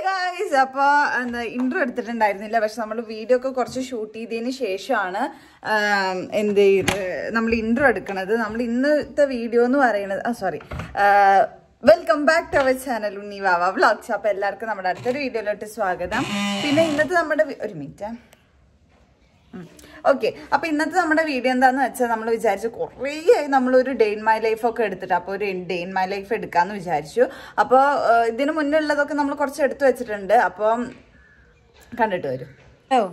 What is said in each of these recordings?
Guys അപ്പോൾ എന്താ intro എടുത്തിട്ടുണ്ടായിരുന്നില്ല പക്ഷെ നമ്മൾ വീഡിയോ ഒക്കെ കുറച്ച് ഷൂട്ട് ചെയ്തതിന് ശേഷമാണ് ആം, എന്ത് ചെയ്ത് നമ്മൾ ഇൻട്രോ എടുക്കണത് നമ്മൾ ഇന്നത്തെ വീഡിയോ എന്ന് പറയുന്നത് ആ sorry welcome back to our channel Unni Vava vlogs അപ്പോൾ എല്ലാവർക്കും നമ്മുടെ അടുത്തൊരു വീഡിയോയിലോട്ട് സ്വാഗതം പിന്നെ ഇന്നത്തെ നമ്മുടെ വി- ഒരു മിനിറ്റ് ഓക്കെ അപ്പൊ ഇന്നത്തെ നമ്മുടെ വീഡിയോ എന്താന്ന് വെച്ചാൽ നമ്മൾ വിചാരിച്ചു കുറേ ആയി നമ്മളൊരു ഡേ ഇൻ മൈ ലൈഫ് ഒക്കെ എടുത്തിട്ട് അപ്പോൾ ഒരു ഡേ ഇൻ മൈ ലൈഫ് എടുക്കാന്ന് വിചാരിച്ചു അപ്പോൾ ഇതിന് മുന്നേ ഉള്ളതൊക്കെ നമ്മൾ കുറച്ച് എടുത്തു വെച്ചിട്ടുണ്ട് അപ്പം കണ്ടിട്ട് വരും ഹലോ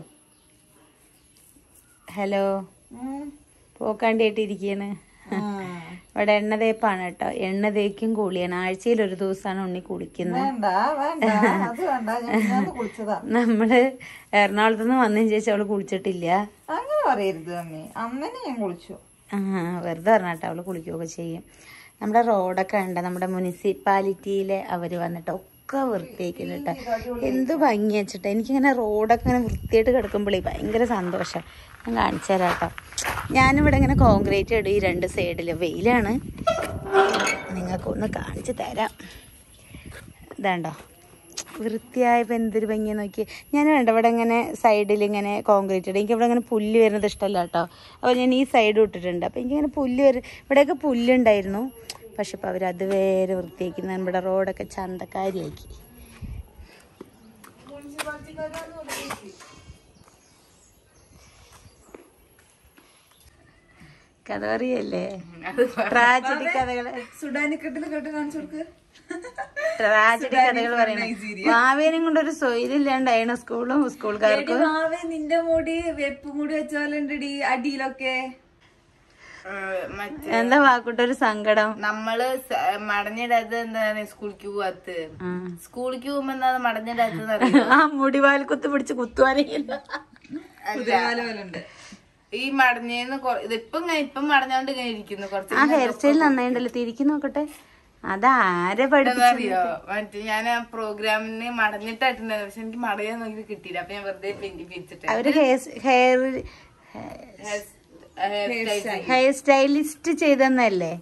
ഹലോ പോക്കാണ്ടിയായിട്ടിരിക്കാണ് ഇവിടെ എണ്ണ തേപ്പാണ് കേട്ടോ എണ്ണ തേക്കും കൂളിയാണ് ആഴ്ചയിൽ ഒരു ദിവസമാണ് ഉണ്ണി കുളിക്കുന്നത് വേണ്ട വേണ്ട അത് വേണ്ട ഞാൻ കുളിച്ചതാ നമ്മള് എറണാകുളത്ത് നിന്ന് വന്നതിന് ശേഷം അവള് കുളിച്ചിട്ടില്ല അങ്ങനെ പറയരുത് അമ്മേ അമ്മനെ ഞാൻ കുളിച്ചു ആ വെറുതെ പറഞ്ഞാട്ടോ അവള് കുളിക്കുകയൊക്കെ ചെയ്യും നമ്മുടെ റോഡൊക്കെ ഉണ്ട് നമ്മുടെ മുനിസിപ്പാലിറ്റിയിലെ അവര് വന്നിട്ട് ഒക്കെ വൃത്തിയാക്കുന്നു കേട്ടോ എന്ത് ഭംഗി വെച്ചിട്ട് എനിക്കിങ്ങനെ റോഡൊക്കെ ഇങ്ങനെ വൃത്തിയായിട്ട് കിടക്കുമ്പോഴേ ഭയങ്കര സന്തോഷം ഞാൻ കാണിച്ചു തരാം കേട്ടോ ഞാനിവിടെ ഇങ്ങനെ കോൺക്രീറ്റ് ഇടും ഈ രണ്ട് സൈഡിൽ വെയിലാണ് നിങ്ങൾക്കൊന്ന് കാണിച്ചു തരാം ഇതാണ്ടോ വൃത്തിയായപ്പോൾ എന്തൊരു ഭംഗിയാ നോക്കി ഞാൻ വേണ്ട ഇവിടെ ഇങ്ങനെ സൈഡിൽ ഇങ്ങനെ കോൺക്രീറ്റ് ഇടും എനിക്ക് ഇവിടെ ഇങ്ങനെ പുല്ല് വരുന്നത് ഇഷ്ടമല്ല കേട്ടോ അപ്പോൾ ഞാൻ ഈ സൈഡ് ഇട്ടിട്ടുണ്ട് അപ്പോൾ എനിക്കിങ്ങനെ പുല്ല് വരും ഇവിടെയൊക്കെ പുല്ലുണ്ടായിരുന്നു പക്ഷെ ഇപ്പോൾ അവർ അത് വേറെ വൃത്തിയാക്കി നമ്മുടെ റോഡൊക്കെ ചന്തക്കാരിയാക്കി കഥ പറയല്ലേ ട്രാജഡി കഥകള് സുഡാനിക്കെട്ടിൽ കേട്ട് കാണിച്ചു കൊടുക്ക് ട്രാജഡി കഥകൾ പറയുന്നത് മാവേനും കൊണ്ട് ഒരു സ്വൈരില്ലാണ്ടായിരുന്നു സ്കൂളും സ്കൂൾക്കാർക്കും മാവേ നിന്റെ മുടി വെപ്പ് മുടി വെച്ച പോലെ ഉണ്ടടി അടിയിലൊക്കെ എന്താ വാക്കുട്ട ഒരു സങ്കടം നമ്മള് സ- മടഞ്ഞിടാത്തത് എന്താണ് സ്കൂളിക്ക് പോവാത്ത സ്കൂളിക്ക് പോകുമ്പോ എന്താണ് മടഞ്ഞിടാത്തത് അറിയോ? ആ മുടിവാൽ കുത്ത് പിടിച്ച് കുത്തുവാനില്ല അല്ല. ഈ മടഞ്ഞേന്ന് കൊ- ഇതിപ്പം ഇങ്ങനെ- ഇപ്പം മടഞ്ഞോണ്ട് ഇങ്ങനെ ഇരിക്കുന്നു കുറച്ച് ആ ഹെയർ സ്റ്റൈൽ നന്നായിണ്ടല്ലോ തിരിക്കി നോക്കട്ടെ അതാരെ പഠിപ്പിച്ചു അറിയോ മറ്റേ ഞാൻ ആ പ്രോഗ്രാമിന് മടഞ്ഞിട്ടായിട്ടുണ്ടായിരുന്നു പക്ഷെ എനിക്ക് മടയാൻ നോക്കി കിട്ടിയില്ല അപ്പൊ ഞാൻ വെറുതെ പിന്തിപ്പിച്ചിട്ട് അവര് ഹെയർ ഹെയർ സ്റ്റൈലിസ്റ്റ് ചെയ്തെന്നല്ലേ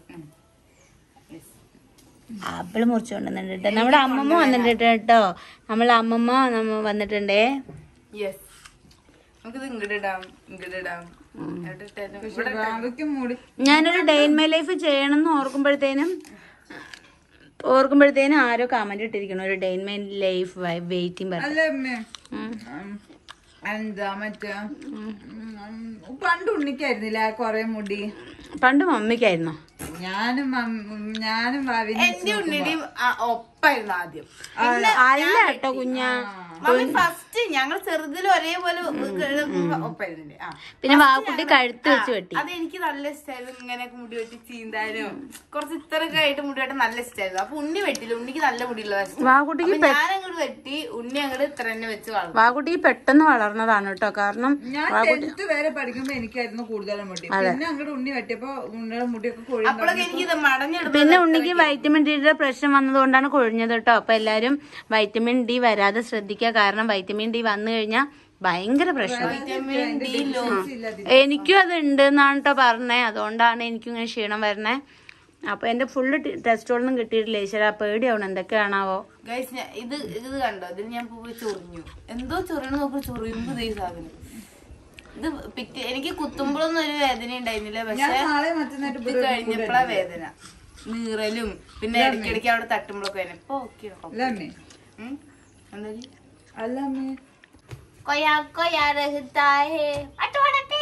ആപ്പിള് മുറിച്ചു കൊണ്ടുവന്നിട്ടുണ്ട് കേട്ടോ നമ്മുടെ അമ്മമ്മ വന്നിട്ടുണ്ട് കേട്ടോ നമ്മളെ അമ്മമ്മ നമ്മ വന്നിട്ടുണ്ടേ യെസ് നമുക്കിത് ഇങ്ങോട്ട് ഇടാം ഇങ്ങോട്ട് ഇടാം എവിടെ ഇട്ടാലും ഇവിടെ ഇട്ടാലും. അവയ്ക്ക് മുടി ഞാനൊരു ഡേ ഇൻ മൈ ലൈഫ് ചെയ്യണം എന്ന് ഓർക്കുമ്പോഴത്തേനും ഓർക്കുമ്പോഴത്തേനും ആരോ കമന്റ് ഇട്ടിരിക്കണം ഒരു day in my life waiting പറഞ്ഞു അല്ല അമ്മേ ഉം, എന്താ മറ്റേ ഉം, പണ്ട് ഉണ്ണിക്കായിരുന്നില്ല കൊറേ മുടി പണ്ട് മമ്മിക്കായിരുന്നോ ഞാനും മം- ഞാനും ഭാവിനും എന്റെ ഉണ്ണിയുടെയും ആ ഒപ്പായിരുന്നു ആദ്യം അല്ല കേട്ടോ കുഞ്ഞാ മമ്മി ഫസ്റ്റ് ഞങ്ങൾ ചെറുതിൽ ഒരേപോലെ ഒപ്പായിരുന്നില്ലേ ആ പിന്നെ വാക്കുട്ടി കഴുത്ത് വെച്ച് വെട്ടി അത് എനിക്ക് നല്ല ഇഷ്ടമായിരുന്നു ഇങ്ങനെ മുടി വെട്ടി ചീന്താനും കുറച്ച് ഇത്രയൊക്കെ ആയിട്ട് മുടി വെട്ടാൻ നല്ല ഇഷ്ടമായിരുന്നു അപ്പൊ ഉണ്ണി വെട്ടില്ല ഉണ്ണിക്ക് നല്ല മുടിയുള്ളതാ ഇഷ്ടം വാക്കുട്ടിക്ക് അപ്പൊ ഞാൻ അങ്ങോട്ട് വെട്ടി ഉണ്ണി അങ്ങോട്ട് ഇത്ര തന്നെ വെച്ച് വളർന്നു വാക്കുട്ടിക്ക് പെട്ടെന്ന് വളർന്നതാണ് കേട്ടോ കാരണം ഞാൻ ടെൻത്ത് വരെ പഠിക്കുമ്പോ എനിക്കായിരുന്നു കൂടുതലും മുടി പിന്നെ അങ്ങോട്ട് ഉണ്ണി വെട്ടിയപ്പോ ഉണ്ണിയുടെ മുടിയൊക്കെ കൊഴി അപ്പോഴൊക്കെ എനിക്ക് ഇത് മടഞ്ഞെടുപ്പ് പിന്നെ ഉണ്ണിക്ക് വൈറ്റമിൻ ഡിയുടെ പ്രശ്നം വന്നതുകൊണ്ടാണ് കൊഴിഞ്ഞത് കേട്ടോ അപ്പൊ എല്ലാരും വൈറ്റമിൻ ഡി വരാതെ ശ്രദ്ധിക്കുക കാരണം വൈറ്റമിൻ ഡി വന്നു കഴിഞ്ഞാൽ ഭയങ്കര പ്രശ്നം വിറ്റാമിൻ ഡി ലോ എനിക്കും അത് ഉണ്ട് എന്നാണ് കേട്ടോ പറഞ്ഞേ അതുകൊണ്ടാണ് എനിക്കും ഇങ്ങനെ ക്ഷീണം വരണേ അപ്പൊ എന്റെ ഫുള്ള് ടെസ്റ്റോളൊന്നും കിട്ടിയിട്ടില്ല ഈശ്വര പേടിയാവണം എന്തൊക്കെയാണാവോ ഗൈസ് ഇത് ഇത് കണ്ടോ ഇതിൽ ഞാൻ പോയി ചൊറിഞ്ഞു എന്തോ ചൊറിയണ നോക്കി ചൊറിയുമ്പോ ഈ സാധനം ഇത് പിറ്റേ എനിക്ക് കുത്തുമ്പോഴൊന്നും ഒരു വേദന ഉണ്ടായിരുന്നില്ല പക്ഷെ നാളെ മറ്റന്നായിട്ട് ഇത് കഴിഞ്ഞപ്പോഴാ വേദന നീറലും പിന്നെ ഇടയ്ക്കിടയ്ക്ക് അവിടെ തട്ടുമ്പോഴൊക്കെ വേദന ഇപ്പൊ ഓക്കെ അല്ല അമ്മേ എന്താ അല്ല അമ്മേ കൊയാ കൊയാ രഹിതാ ഹേ അട്ടുവടട്ടെ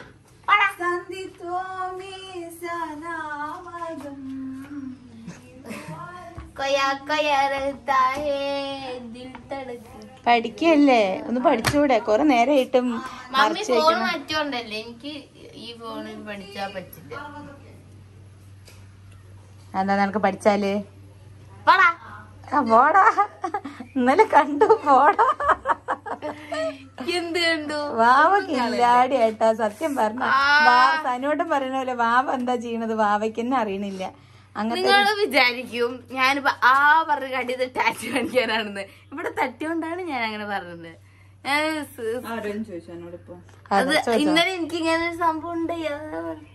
കൊയാ കൊയാ രഹിതാ ഹേ ദിൽ തടക്ക് പഠിക്കല്ലേ ഒന്ന് പഠിച്ചൂടെ കൊറേ നേരമായിട്ടും മമ്മി ഫോൺ മാറ്റിയോണ്ടല്ലേ എനിക്ക് ഈ ഫോണിൽ പഠിച്ചാ പറ്റില്ല എന്താ നിനക്ക് പഠിച്ചാല് പോടാ ആ, പോടാ ഇന്നലെ കണ്ടു പോടാ എന്ത് കണ്ടു വാവ കില്ലാടി ഏട്ടാ സത്യം പറഞ്ഞ സനോട്ടും പറയുന്ന പോലെ വാവ എന്താ ചെയ്യണത് വാവയ്ക്ക് തന്നെ അറിയണില്ല അങ്ങനത്തെ നിങ്ങൾ വിചാരിക്കും ഞാനിപ്പോ ആ പറഞ്ഞ കണ്ടിയത് ടാറ്റു കാണിക്കാനാണെന്ന് ഇവിടെ തട്ടിയോണ്ടാണ് ഞാൻ അങ്ങനെ പറഞ്ഞത് ഞാൻ സ്- ആരോടും ചോദിച്ചു എന്നോട് ഇപ്പൊ അത് ഇന്നലെ എനിക്ക് ഇങ്ങനെ ഒരു സംഭവം ഉണ്ട് അതാ പറഞ്ഞെ.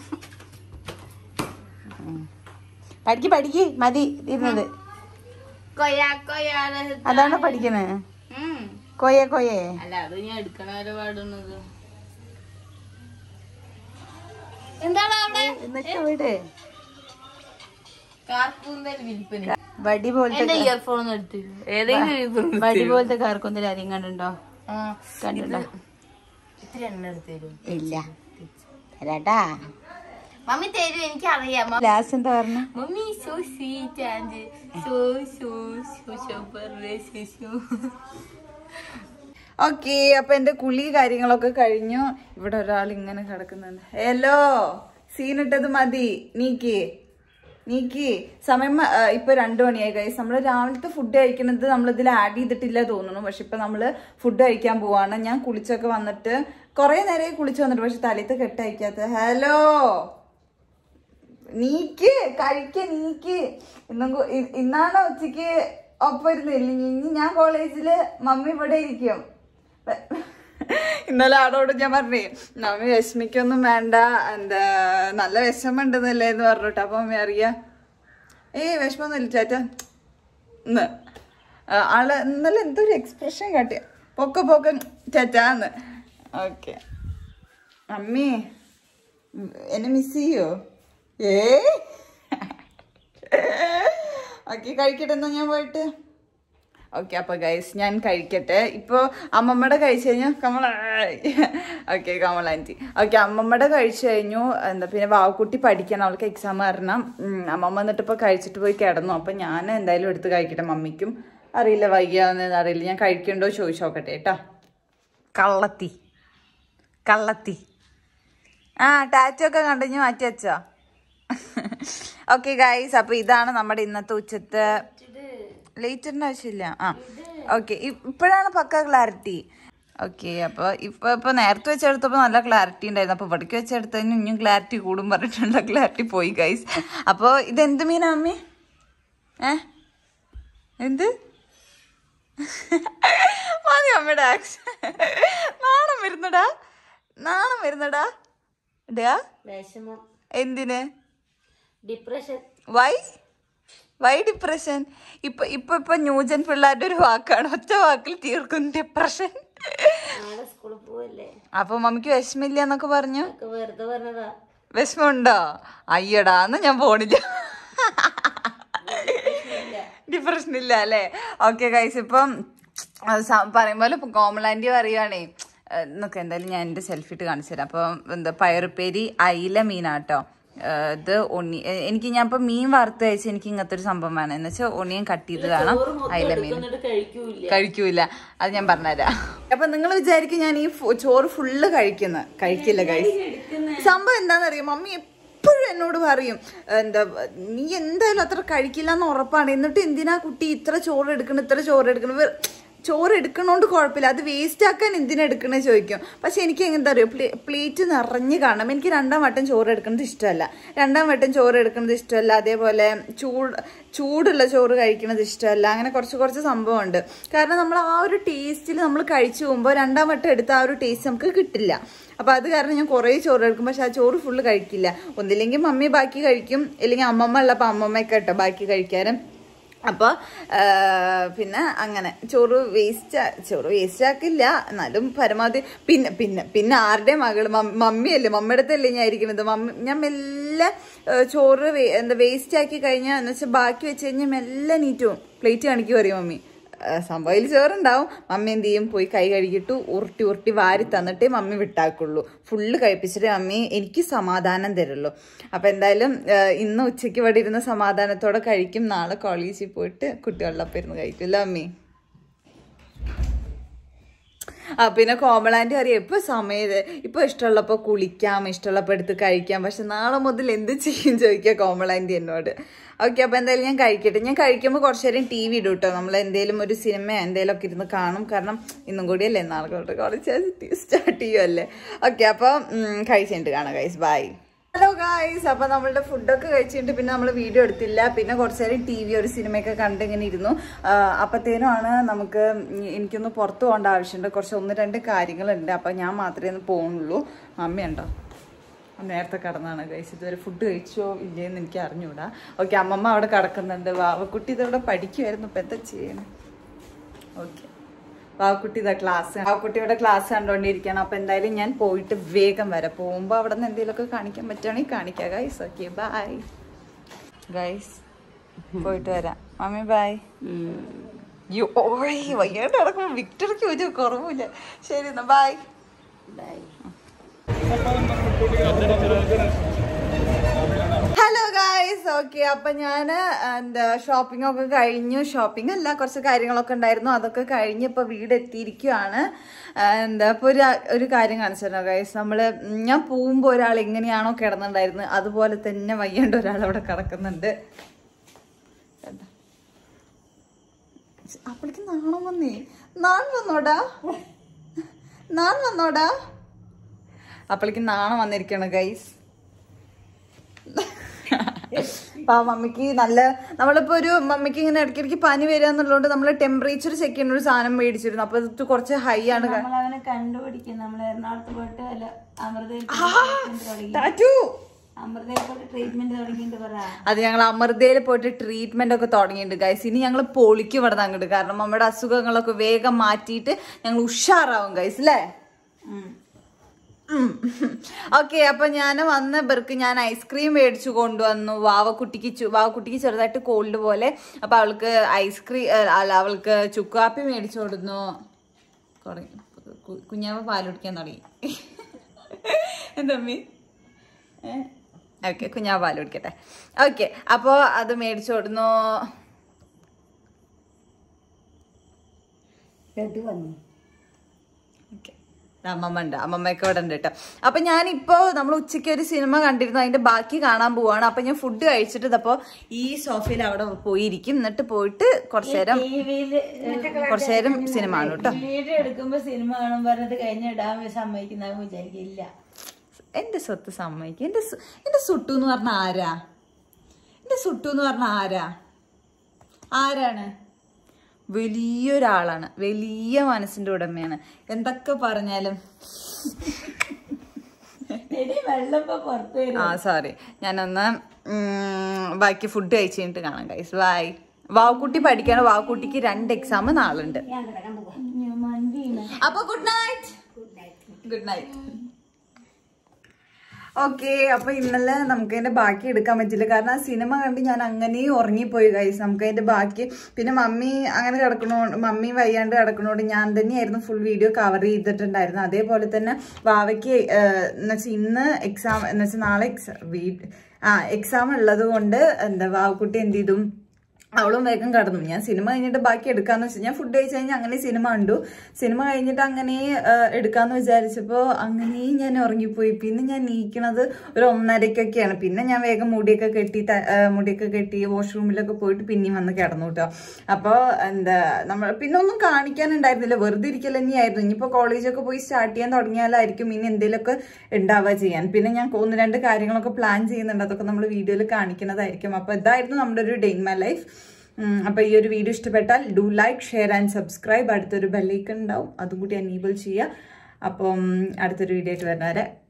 പഠിക്ക് പഠിക്ക് മതി ഇരുന്നത് കൊയ്യ കൊയ്യാതെ അതാണ് പഠിക്കണേ ഉം. കൊയെ കൊയെ അല്ല അത് ഞാൻ എടുക്കണവരെ പാടുന്നത് എന്താണ് അവിടെ എന്നിട്ട് വീട് കാർക്കൂന്തൽ വിൽപ്പന വടി പോലത്തെ എന്റെ ഇയർഫോൺ ഒന്ന് എടുത്തു ഏതെങ്കിലും earphone വടി പോലത്തെ കാർക്കൊന്നും ആരെയും കണ്ടുണ്ടോ ആ, കണ്ടുണ്ടോ ഇത്തിരി എണ്ണ എടുത്തു തരും ഇല്ല തരാട്ടാ മമ്മി തരും എനിക്കറിയാം ലാസ്റ്റ് എന്താ പറഞ്ഞു mummy so sweet and so so so super so okay അപ്പൊ എന്റെ കുളി കാര്യങ്ങളൊക്കെ കഴിഞ്ഞു ഇവിടെ ഒരാൾ ഇങ്ങനെ കിടക്കുന്നുണ്ട് ഹലോ സീനിട്ടത് മതി നീക്കി നീക്കി സമയം ആ, ഇപ്പൊ രണ്ടു മണിയായി കൈസ് നമ്മൾ രാവിലത്തെ ഫുഡ് കഴിക്കുന്നത് നമ്മൾ ഇതിൽ ആഡ് ചെയ്തിട്ടില്ല തോന്നുന്നു പക്ഷെ ഇപ്പൊ നമ്മള് ഫുഡ് കഴിക്കാൻ പോവാണ് ഞാൻ കുളിച്ചൊക്കെ വന്നിട്ട് കുറെ നേരമായി കുളിച്ചു വന്നിട്ട് പക്ഷെ തലത്ത് കെട്ടയക്കാത്ത ഹലോ നീക്ക് കഴിക്ക നീക്ക് ഇന്നും കു- ഇ- ഇന്നാണ് ഉച്ചക്ക് ഒപ്പം ഇരുന്നില്ല ഇനി ഞാൻ കോളേജില് മമ്മി ഇവിടെ ഇരിക്കും പ- ഇന്നലെ ആടോട് ഞാൻ പറഞ്ഞേ മമ്മി വിഷമിക്കൊന്നും വേണ്ട എന്താ നല്ല വിഷമുണ്ടെന്നല്ലേ എന്ന് പറഞ്ഞിട്ട് അപ്പൊ മമ്മി അറിയാ ഏയ് വിഷമൊന്നുമില്ല ചേട്ട ഇന്ന് ആ, ആള് ഇന്നലെ എന്തൊരു എക്സ്പ്രഷൻ കാട്ടിയ പൊക്ക പൊക്ക ചേച്ചാന്ന് ഓക്കെ അമ്മി എന്നെ മിസ് ചെയ്യോ ഏ ഓക്കെ കഴിക്കട്ടെ എന്നാ ഞാൻ പോയിട്ട് ഓക്കെ അപ്പൊ ഗൈസ് ഞാൻ കഴിക്കട്ടെ ഇപ്പോൾ അമ്മമ്മയുടെ കഴിച്ചു കഴിഞ്ഞാൽ Kamala okay Kamala aunty okay അമ്മമ്മയുടെ കഴിച്ചു കഴിഞ്ഞു എന്താ പിന്നെ വാവക്കുട്ടി പഠിക്കണം അവൾക്ക് എക്സാം കാരണം ഉം, അമ്മമ്മ എന്നിട്ട് ഇപ്പോൾ കഴിച്ചിട്ട് പോയി കിടന്നു അപ്പം ഞാൻ എന്തായാലും എടുത്ത് കഴിക്കട്ടെ മമ്മിക്കും അറിയില്ല വയ്യാന്ന് അറിയില്ല ഞാൻ കഴിക്കണ്ടോ ചോദിച്ചു നോക്കട്ടെ കേട്ടോ കള്ളത്തി കള്ളത്തി ആ ടാറ്റു ഒക്കെ കണ്ടു മാറ്റി വെച്ചോ ഓക്കെ ഗൈസ് അപ്പൊ ഇതാണ് നമ്മുടെ ഇന്നത്തെ ഉച്ചത്തെ ലേറ്ററിന്റെ ആവശ്യമില്ല ആ ഓക്കെ ഇപ്പോഴാണ് പക്ക ക്ലാരിറ്റി ഓക്കെ അപ്പൊ ഇപ്പൊ ഇപ്പൊ നേരത്തെ വെച്ചെടുത്തപ്പോ നല്ല ക്ലാരിറ്റി ഉണ്ടായിരുന്നു അപ്പൊ ഇവിടേക്ക് വെച്ചെടുത്തതിന് ഇനിയും ക്ലാരിറ്റി കൂടും പറഞ്ഞിട്ടുണ്ട് ക്ലാരിറ്റി പോയി ഗൈസ് അപ്പൊ ഇത് എന്ത് മീനാ അമ്മി ഏ എന്ത് മതി അമ്മയുടെ ആക്ഷൻ നാണം വരുന്നടാ നാണം വരുന്നടാ ഡാ വിഷമം എന്തിന് ഡിപ്രഷൻ വൈ വൈ ഡിപ്രഷൻ ഇപ്പൊ ഇപ്പൊ ഇപ്പൊ ന്യൂജൻ പിള്ളേരുടെ ഒരു വാക്കാണ് ഒറ്റ വാക്കിൽ തീർക്കും ഡിപ്രഷൻ നാളെ സ്കൂളിൽ പോവല്ലേ അപ്പൊ മമ്മിക്ക് വിഷമില്ല എന്നൊക്കെ പറഞ്ഞു ഒക്കെ വെറുതെ പറഞ്ഞതാ വിഷമമുണ്ടോ അയ്യടാ എന്ന് ഞാൻ പോണില്ല ഡിപ്രഷൻ ഇല്ല അല്ലേ ഓക്കെ ഗൈസ് ഇപ്പം അത് സ- പറയും പോലെ കോമളാൻറ്റി പറയുവാണേ ഏഹ് എന്നൊക്കെ എന്തായാലും ഞാൻ എൻ്റെ സെൽഫി ഇട്ട് കാണിച്ചു തരാം അപ്പം എന്താ പയറുപ്പേരി അയില മീനാട്ടോ ഏഹ് ഇത് ഉണ്ണി ഏഹ് എനിക്ക് ഞാൻ ഇപ്പം മീൻ വറുത്ത് കഴിച്ച് എനിക്ക് ഇങ്ങനത്തെ ഒരു സംഭവം വേണം എന്ന് വെച്ചാൽ ഉണ്ണിയും കട്ട് ചെയ്ത് കാണാം അയില മീൻ കഴിക്കൂല അത് ഞാൻ പറഞ്ഞുതരാം അപ്പൊ നിങ്ങൾ വിചാരിക്കും ഞാൻ ഈ ഫു- ചോറ് ഫുള്ള് കഴിക്കുന്ന കഴിക്കില്ല കഴി സംഭവം എന്താണെന്നറിയോ മമ്മി എപ്പോഴും എന്നോട് പറയും എന്താ നീ എന്തായാലും അത്ര കഴിക്കില്ല എന്ന് ഉറപ്പാണ് എന്നിട്ട് എന്തിനാ കുട്ടി ഇത്ര ചോറ് എടുക്കണം ഇത്ര ചോറ് എടുക്കണം വെ- ചോറ് എടുക്കണോണ്ട് കുഴപ്പമില്ല അത് വേസ്റ്റ് ആക്കാൻ എന്തിനാ എടുക്കണേ ചോദിക്കും പക്ഷെ എനിക്ക് എന്താ അറിയോ പ്ലേ പ്ലേറ്റ് നിറഞ്ഞ് കാണണം എനിക്ക് രണ്ടാം വട്ടം ചോറ് എടുക്കുന്നത് ഇഷ്ടമല്ല രണ്ടാം വട്ടം ചോറ് എടുക്കുന്നത് ഇഷ്ടമല്ല അതേപോലെ ചൂട് ചൂടുള്ള ചോറ് കഴിക്കുന്നത് ഇഷ്ടമല്ല അങ്ങനെ കുറച്ച് കുറച്ച് സംഭവമുണ്ട് കാരണം നമ്മൾ ആ ഒരു ടേസ്റ്റിൽ നമ്മൾ കഴിച്ചു പോകുമ്പോൾ രണ്ടാം വട്ടം എടുത്ത ആ ഒരു ടേസ്റ്റ് നമുക്ക് കിട്ടില്ല അപ്പോൾ അത് കാരണം ഞാൻ കുറേ ചോറ് എടുക്കും പക്ഷെ ആ ചോറ് ഫുള്ള് കഴിക്കില്ല ഒന്നില്ലെങ്കിൽ മമ്മി ബാക്കി കഴിക്കും ഇല്ലെങ്കിൽ അമ്മമ്മ ഉള്ളപ്പോൾ അമ്മമ്മയൊക്കെ കേട്ടോ ബാക്കി കഴിക്കാനും അപ്പോൾ പിന്നെ അങ്ങനെ ചോറ് വേസ്റ്റ് ചോറ് വേസ്റ്റ് ആക്കില്ല എന്നാലും പരമാവധി പിന്നെ പിന്നെ പിന്നെ ആരുടെ മകള് മം- മമ്മിയല്ലേ മമ്മിയുടെ അടുത്തല്ലേ ഞാൻ ഇരിക്കുന്നത് മമ്മി ഞാൻ മെല്ലെ ഏ, ചോറ് വേ- എന്താ വേസ്റ്റ് ആക്കി കഴിഞ്ഞാൽ എന്ന് വെച്ചാൽ ബാക്കി വെച്ച് കഴിഞ്ഞാൽ മെല്ലെ നീറ്റും പ്ലേറ്റ് കാണിക്കും പറയും മമ്മി ഏ, സംഭവത്തിൽ ചോറുണ്ടാവും മമ്മി എന്ത് ചെയ്യും പോയി കൈ കഴുകിയിട്ട് ഉരുട്ടി ഉരുട്ടി വാരി തന്നിട്ടേ മമ്മി വിട്ടാക്കുള്ളൂ ഫുള്ള് കഴിപ്പിച്ചിട്ട് മമ്മി എനിക്ക് സമാധാനം തരുള്ളൂ അപ്പം എന്തായാലും ഏ, ഇന്ന് ഉച്ചയ്ക്ക് ഇവിടെ ഇരുന്ന് സമാധാനത്തോടെ കഴിക്കും നാളെ കോളേജിൽ പോയിട്ട് കുട്ടികളിലൊപ്പം ഇരുന്ന് കഴിക്കില്ല അമ്മി ആ പിന്നെ കോമളാൻ്റെ അറിയാം ഇപ്പൊ സമയം ഇപ്പൊ ഇഷ്ടമുള്ളപ്പോൾ കുളിക്കാം ഇഷ്ടമുള്ളപ്പോൾ എടുത്ത് കഴിക്കാം പക്ഷെ നാളെ മുതൽ എന്ത് ചെയ്യും ചോദിക്കുക കോമളാൻ്റെ എന്നോട് ഓക്കെ അപ്പൊ എന്തായാലും ഞാൻ കഴിക്കട്ടെ ഞാൻ കഴിക്കുമ്പോൾ കുറച്ച് നേരം ടി വി ഇടും കേട്ടോ നമ്മൾ എന്തെങ്കിലും ഒരു സിനിമ എന്തെങ്കിലും ഒക്കെ ഇരുന്ന് കാണും കാരണം ഇന്നും കൂടിയല്ലേ നാളെ തൊട്ട് കുറച്ച് സ്റ്റാർട്ട് ചെയ്യുമല്ലേ ഓക്കെ അപ്പോൾ കഴിച്ചിട്ട് കാണാം ഗൈസ് ബൈ ഹലോ ഗായ്സ് അപ്പൊ നമ്മളുടെ ഫുഡൊക്കെ കഴിച്ചിട്ട് പിന്നെ നമ്മൾ വീഡിയോ എടുത്തില്ല പിന്നെ കുറച്ച് നേരം ടി വി ഒരു സിനിമയൊക്കെ കണ്ട് ഇങ്ങനെ ഇരുന്നു ആ, അപ്പത്തേനുമാണ് നമുക്ക് എനിക്കൊന്ന് പുറത്തു പോകേണ്ട ആവശ്യമുണ്ട് കുറച്ച് ഒന്ന് രണ്ട് കാര്യങ്ങളുണ്ട് അപ്പൊ ഞാൻ മാത്രമേ ഒന്ന് പോകുന്നുള്ളൂ അമ്മയുണ്ടോ നേരത്തെ കടന്നാണ് കഴിച്ചത് ഇതുവരെ ഫുഡ് കഴിച്ചോ ഇല്ലേന്ന് എനിക്ക് അറിഞ്ഞൂടാ ഓക്കെ അമ്മമ്മ അവിടെ കിടക്കുന്നുണ്ട് വാവക്കുട്ടി ഇതവിടെ പഠിക്കുമായിരുന്നു ഇപ്പം എന്താ ചെയ്യണം ഓക്കെ വാവക്കുട്ടി ഇതാ ക്ലാസ് വാവക്കുട്ടിയുടെ ക്ലാസ് കണ്ടുകൊണ്ടിരിക്കണം അപ്പം എന്തായാലും ഞാൻ പോയിട്ട് വേഗം വരാം പോകുമ്പോൾ അവിടെ നിന്ന് എന്തെങ്കിലുമൊക്കെ കാണിക്കാൻ പറ്റുവാണെങ്കിൽ കാണിക്കാം ഗൈസ് ഓക്കെ ബൈ ഗൈസ് പോയിട്ട് വരാം മമ്മി ബൈ യോ ഓയ് വയ്യാണ്ട് കിടക്കുമ്പോൾ വിക്ടർക്ക് ഒരു കുറവില്ല ശരി എന്നാ ബൈ ഹലോ ഗായ്സ് ഓക്കെ അപ്പൊ ഞാൻ എന്താ ഷോപ്പിംഗ് ഒക്കെ കഴിഞ്ഞു ഷോപ്പിംഗ് അല്ല കുറച്ച് കാര്യങ്ങളൊക്കെ ഉണ്ടായിരുന്നു അതൊക്കെ കഴിഞ്ഞ് ഇപ്പൊ വീട് എത്തിയിരിക്കുവാണ് ആ, എന്താ ഇപ്പൊ ഒരു ഒരു കാര്യം കാണിച്ചിരുന്നു ഗായ്സ് നമ്മള് ഉം, ഞാൻ പോകുമ്പോ ഒരാൾ എങ്ങനെയാണോ കിടന്നുണ്ടായിരുന്നത് അതുപോലെ തന്നെ വയ്യാണ്ട് ഒരാൾ അവിടെ കിടക്കുന്നുണ്ട് കണ്ടോ? അപ്പോഴേക്ക് നാണം വന്നേ നാണം വന്നോടാ നാണം വന്നോടാ അപ്പോഴേക്ക് നാണം വന്നിരിക്കണം ഗൈസ് അപ്പൊ ആ മമ്മിക്ക് നല്ല നമ്മളിപ്പോ ഒരു മമ്മിക്ക് ഇങ്ങനെ ഇടയ്ക്കിടയ്ക്ക് പനി വരിക എന്നുള്ളതുകൊണ്ട് നമ്മൾ ടെമ്പറേച്ചർ ചെക്ക് ചെയ്യുന്ന ഒരു സാധനം മേടിച്ചിരുന്നു അപ്പൊ ഇത് കുറച്ച് ഹൈ ആണ് ക- നമ്മളവനെ കണ്ടുപിടിക്കും നമ്മൾ എറണാകുളത്ത് പോയിട്ട് അല്ല അമൃതയിൽ ട്രീറ്റ്മെന്റ് തുടങ്ങി ടാറ്റു അമൃതയിൽ പോയിട്ട് ട്രീറ്റ്മെന്റ് തുടങ്ങിയിട്ട് പറ അത് ഞങ്ങൾ അമൃതയിൽ പോയിട്ട് ട്രീറ്റ്മെന്റ് ഒക്കെ തുടങ്ങിയിട്ടുണ്ട് ഗൈസ് ഇനി ഞങ്ങൾ പൊളിക്കും ഇവിടെ അങ്ങോട്ട് കാരണം നമ്മുടെ അസുഖങ്ങളൊക്കെ വേഗം മാറ്റിയിട്ട് ഞങ്ങൾ ഉഷാറാവും ഗൈസ് അല്ലേ ഓക്കെ അപ്പൊ ഞാൻ വന്ന ഇവർക്ക് ഞാൻ ഐസ്ക്രീം മേടിച്ചു കൊണ്ടുവന്നു വാവക്കുട്ടിക്ക് ചു- വാവക്കുട്ടിക്ക് ചെറുതായിട്ട് കോൾഡ് പോലെ അപ്പൊ അവൾക്ക് ഐസ്ക്രീം അല്ല അവൾക്ക് ചുക്കാപ്പി മേടിച്ചു കൊടുന്നു തുടങ്ങി കു- കുഞ്ഞാവ പാൽ കുടിക്കാൻ തുടങ്ങി എന്തമ്മി ഓക്കെ കുഞ്ഞാവ പാൽ കുടിക്കട്ടെ ഓക്കെ അപ്പോൾ അത് മേടിച്ചു കൊടുന്നു ലഡു വന്നു ഓക്കെ അമ്മമ്മ ഉണ്ട് അമ്മമ്മയൊക്കെ ഇവിടെ ഉണ്ട് കേട്ടോ അപ്പൊ ഞാനിപ്പോ നമ്മൾ ഉച്ചയ്ക്ക് ഒരു സിനിമ കണ്ടിരുന്നു അതിന്റെ ബാക്കി കാണാൻ പോവാണ് അപ്പൊ ഞാൻ ഫുഡ് കഴിച്ചിട്ട് ഇതപ്പോ ഈ സോഫയിൽ അവിടെ പോയിരിക്കും എന്നിട്ട് പോയിട്ട് കുറച്ചു നേരം ടിവിയില് കുറച്ചു നേരം സിനിമ കാണും കേട്ടോ വീഡിയോ എടുക്കുമ്പോ സിനിമ കാണും പറഞ്ഞിട്ട് കഴിഞ്ഞ ഇടാൻ സമ്മതിക്കുന്ന വിചാരിക്കില്ല എന്റെ സ്വത്ത് സമ്മതിക്കും എന്റെ സു- എന്റെ സുട്ടു എന്ന് പറഞ്ഞ ആരാ എന്റെ സുട്ടു എന്ന് പറഞ്ഞ ആരാ ആരാണ് വലിയൊരാളാണ് വലിയ മനസ്സിന്റെ ഉടമയാണ് എന്തൊക്കെ പറഞ്ഞാലും എടി വെള്ളം ഇപ്പൊ പുറത്ത് വരും ആ സോറി ഞാനൊന്ന് ഉം, ബാക്കി ഫുഡ് കഴിച്ച് കഴിഞ്ഞിട്ട് കാണാം ഗൈസ് ബൈ വാവുക്കുട്ടി പഠിക്കാണ് വാവുക്കുട്ടിക്ക് രണ്ട് എക്സാം നാളുണ്ട് മന്തിയാണ് അപ്പൊ good night good night okay അപ്പൊ ഇന്നലെ നമുക്ക് അതിന്റെ ബാക്കി എടുക്കാൻ പറ്റില്ല കാരണം ആ സിനിമ കണ്ട് ഞാൻ അങ്ങനെ ഉറങ്ങിപ്പോയി ഗൈസ് നമുക്ക് അതിന്റെ ബാക്കി പിന്നെ മമ്മി അങ്ങനെ കിടക്കണോ മമ്മി വയ്യാണ്ട് കിടക്കണോണ്ട് ഞാൻ തന്നെയായിരുന്നു ഫുൾ വീഡിയോ കവർ ചെയ്തിട്ടുണ്ടായിരുന്നു അതേപോലെ തന്നെ വാവയ്ക്ക് എന്നുവെച്ചാൽ ഇന്ന് എക്സാം എന്നുവെച്ചാൽ നാളെ എക്സാം വീ ആ എക്സാം ഉള്ളത് കൊണ്ട് എന്താ വാവക്കുട്ടി എന്ത് ചെയ്തു അവളും വേഗം കടന്നു ഞാൻ സിനിമ കഴിഞ്ഞിട്ട് ബാക്കി എടുക്കാന്ന് വെച്ചാൽ ഞാൻ ഫുഡ് കഴിച്ച് കഴിഞ്ഞാൽ അങ്ങനെ സിനിമ കണ്ടു സിനിമ കഴിഞ്ഞിട്ട് അങ്ങനെ ആ, എടുക്കാന്ന് വിചാരിച്ചപ്പോൾ അങ്ങനെ ഞാൻ ഉറങ്ങിപ്പോയി പിന്നെ ഞാൻ നീക്കണത് ഒരു ഒന്നരക്കൊക്കെയാണ് പിന്നെ ഞാൻ വേഗം മുടിയൊക്കെ കെട്ടി ത- ആ, മുടിയൊക്കെ കെട്ടി വാഷ്റൂമിലൊക്കെ പോയിട്ട് പിന്നെയും വന്ന് കിടന്നു കേട്ടോ അപ്പോൾ എന്താ നമ്മൾ പിന്നെ ഒന്നും കാണിക്കാനുണ്ടായിരുന്നില്ല വെറുതെ ഇരിക്കൽ തന്നെയായിരുന്നു ഇനിയിപ്പോൾ കോളേജൊക്കെ പോയി സ്റ്റാർട്ട് ചെയ്യാൻ തുടങ്ങിയാലായിരിക്കും ഇനി എന്തെങ്കിലുമൊക്കെ ഉണ്ടാവുക ചെയ്യാൻ പിന്നെ ഞാൻ ഒന്ന് രണ്ട് കാര്യങ്ങളൊക്കെ പ്ലാൻ ചെയ്യുന്നുണ്ട് അതൊക്കെ നമ്മൾ വീഡിയോയിൽ കാണിക്കുന്നതായിരിക്കും അപ്പോൾ ഇതായിരുന്നു നമ്മുടെ ഒരു ഡേ ഇൻ മൈ ലൈഫ് അപ്പോൾ ഈ ഒരു വീഡിയോ ഇഷ്ടപ്പെട്ടാൽ do like share and subscribe അടുത്തൊരു ബെല്ലൈക്കൺ ഉണ്ടാവും അതും കൂടി അനീബിൾ ചെയ്യുക അപ്പം അടുത്തൊരു വീഡിയോ ആയിട്ട് വരുന്നവരെ